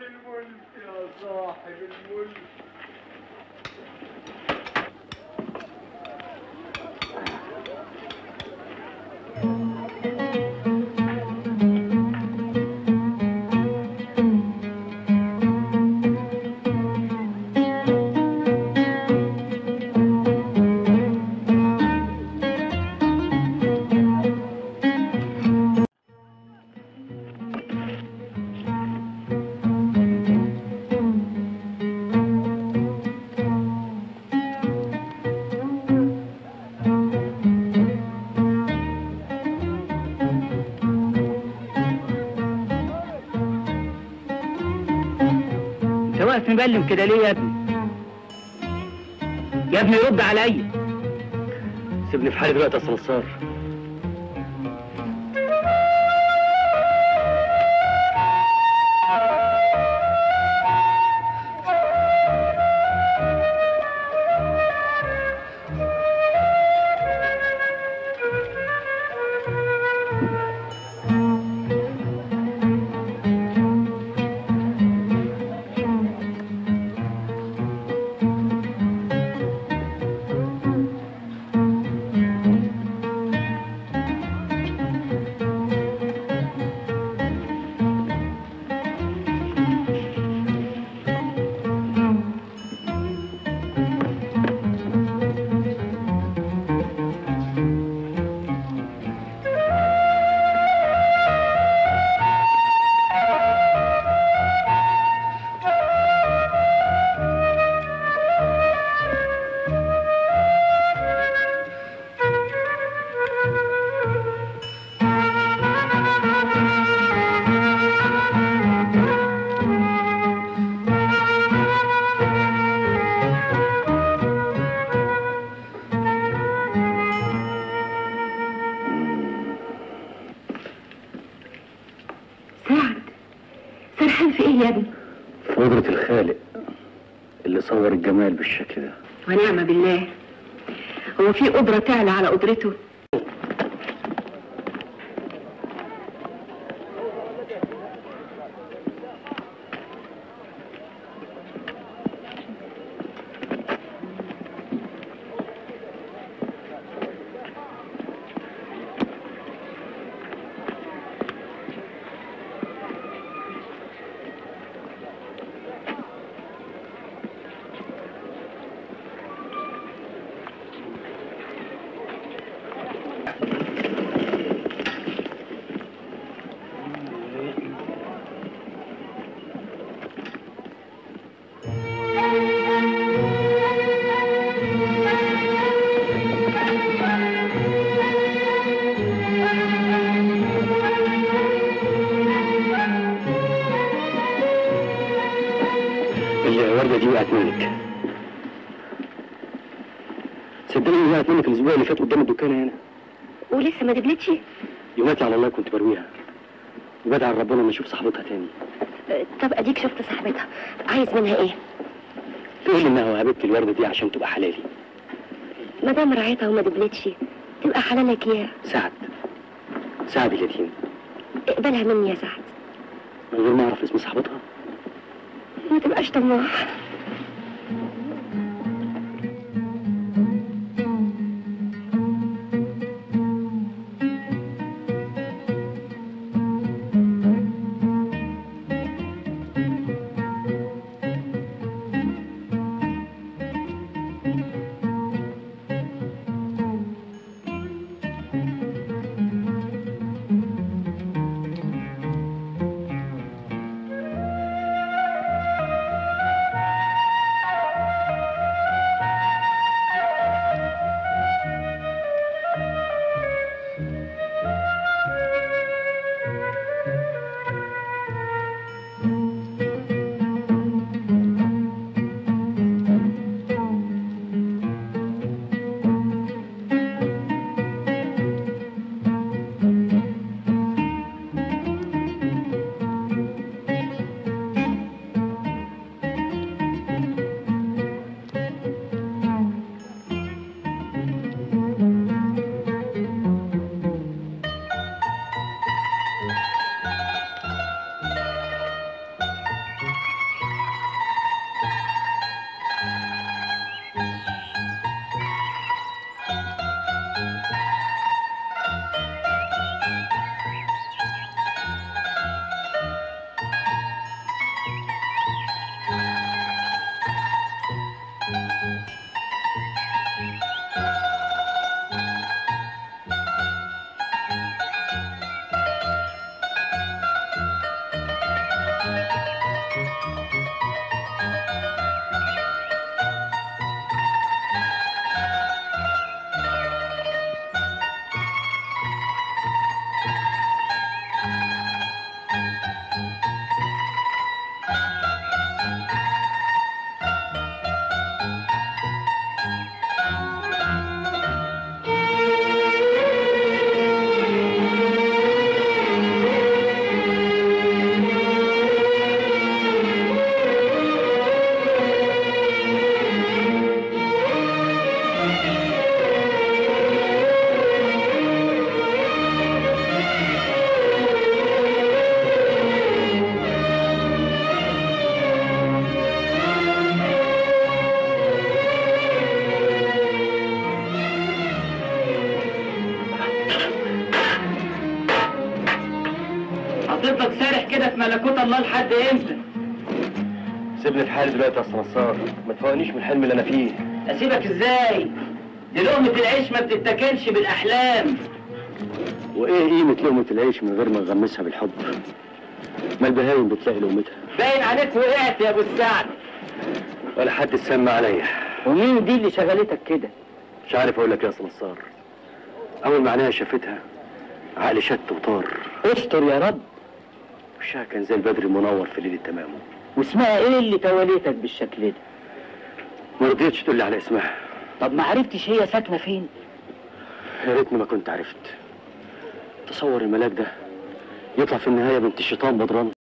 الملك يا صاحب الملك انت واقف مبلم كده ليه يا ابني يا ابني رد عليا سيبني في حالي دلوقتي يا صنصار سعد سرحان في ايه يا ابني في قدرة الخالق اللي صور الجمال بالشكل ده ونعم بالله هو في قدرة تعلى على قدرته الوردة دي وقعت منك صدقني وقعت منك الاسبوع اللي فات قدام الدكان هنا ولسه ما دبلتش يوماتي على الله كنت برويها وبدعي ربنا ما اشوف صاحبتها تاني أه، طب اديك شفت صاحبتها عايز منها ايه تقول انها وهبت لي الوردة دي عشان تبقى حلالي ما دام رعيتها وما دبلتش تبقى حلالك يا سعد سعد اليتيم اقبلها مني يا سعد من غير ما اعرف اسم صاحبتها ما تبقاش طماع هتفضل سارح كده في ملكوت الله لحد امتى؟ سيبني في حالي دلوقتي يا أستاذ نصار ما تفوقنيش من الحلم اللي أنا فيه اسيبك ازاي؟ دي لقمة العيش ما بتتاكلش بالاحلام وإيه قيمة لقمة العيش من غير ما نغمسها بالحب ما البهايم بتلاقي لقمتها باين عليك وقعت يا ابو السعد ولا حد سمع عليا ومين دي اللي شغلتك كده؟ مش عارف أقول لك يا أستاذ نصار أول ما عينيا شافتها عقلي شت وطار استر يا رب وشها كان زي البدر المنور في ليلة تمامه واسمها ايه اللي تواليتك بالشكل ده؟ ما رضيتش تقول لي على اسمها طب ما عرفتش هي ساكنة فين؟ يا ريتني ما كنت عرفت تصور الملاك ده يطلع في النهاية بنت الشيطان بدران